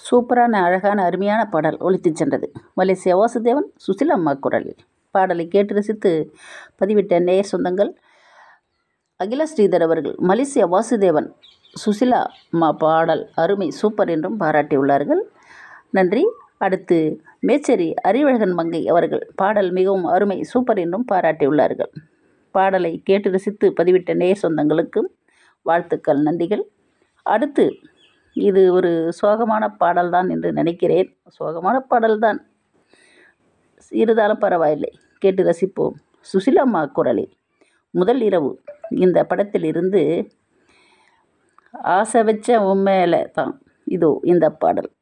சூப்பரான அழகான அருமையான பாடல் ஒலித்துச் சென்றது மலேசியா வாசுதேவன் சுசிலம்மா குரலில் பாடலை கேட்டு ரசித்து பதிவிட்ட நேயர் சொந்தங்கள் அகிலா ஸ்ரீதர் அவர்கள் மலேசியா வாசுதேவன் சுசிலா அம்மா பாடல் அருமை சூப்பர் என்றும் பாராட்டியுள்ளார்கள் நன்றி அடுத்து மேச்சேரி அறிவழகன் மங்கை அவர்கள் பாடல் மிகவும் அருமை சூப்பர் என்றும் பாராட்டியுள்ளார்கள் பாடலை கேட்டு ரசித்து பதிவிட்ட நேயர் சொந்தங்களுக்கும் வாழ்த்துக்கள் நன்றிகள் அடுத்து இது ஒரு சோகமான பாடல்தான் என்று நினைக்கிறேன் சோகமான பாடல்தான் இருந்தாலும் பரவாயில்லை கேட்டு ரசிப்போம் சுசிலம்மா குரலில் முதல் இரவு இந்த படத்தில் இருந்து ஆசை வச்ச உண்மையில தான் இதோ இந்த பாடல்